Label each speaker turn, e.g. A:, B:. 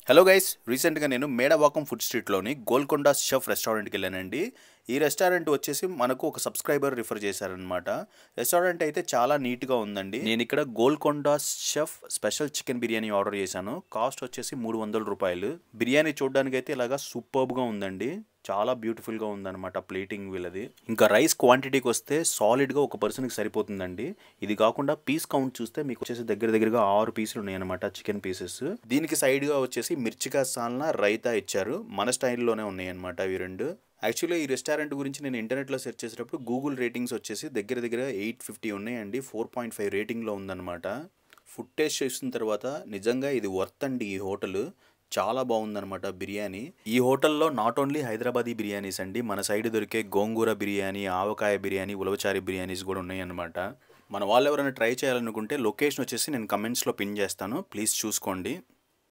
A: hello guys రీసెంట్గా నేను Medavakkam food స్ట్రీట్లోని గోల్కొండ షెఫ్ రెస్టారెంట్కి వెళ్ళానండి ఈ రెస్టారెంట్ వచ్చేసి మనకు ఒక సబ్స్క్రైబర్ రిఫర్ చేశారనమాట రెస్టారెంట్ అయితే చాలా నీట్గా ఉందండి నేను ఇక్కడ Golconda chef special chicken biryani order చేశాను కాస్ట్ వచ్చేసి మూడు వందల రూపాయలు బిర్యానీ చూడడానికి అయితే ఇలాగా సూపర్బ్గా ఉందండి చాలా బ్యూటిఫుల్గా ఉందన్నమాట ప్లేటింగ్ వీళ్ళది ఇంకా రైస్ క్వాంటిటీకి వస్తే సాలిడ్గా ఒక పర్సన్కి సరిపోతుందండి ఇది కాకుండా పీస్ కౌంట్ చూస్తే మీకు వచ్చేసి దగ్గర దగ్గరగా ఆరు పీసులు ఉన్నాయన్నమాట చికెన్ పీసెస్ దీనికి సైడ్గా వచ్చేసి మిర్చికా సాల్నా రైతా ఇచ్చారు మన స్టైల్లోనే ఉన్నాయన్నమాట ఇవి రెండు యాక్చువల్లీ ఈ రెస్టారెంట్ గురించి నేను ఇంటర్నెట్లో సెర్చ్ చేసేటప్పుడు గూగుల్ రేటింగ్స్ వచ్చేసి దగ్గర దగ్గర ఎయిట్ ఫిఫ్టీ ఉన్నాయండి ఫోర్ పాయింట్ ఫైవ్ రేటింగ్లో ఉందన్నమాట ఫుడ్ టేస్ట్ చేసిన తర్వాత నిజంగా ఇది వర్త్ అండి ఈ హోటల్ చాలా బాగుందన్నమాట బిర్యానీ ఈ హోటల్లో నాట్ ఓన్లీ హైదరాబాదీ బిర్యానీస్ అండి మన సైడ్ దొరికే గోంగూర బిర్యానీ ఆవకాయ బిర్యానీ ఉలవచారి బిర్యానీస్ కూడా ఉన్నాయన్నమాట మన వాళ్ళు ఎవరైనా ట్రై చేయాలనుకుంటే లొకేషన్ వచ్చేసి నేను కమెంట్స్లో పిన్ చేస్తాను ప్లీజ్ చూసుకోండి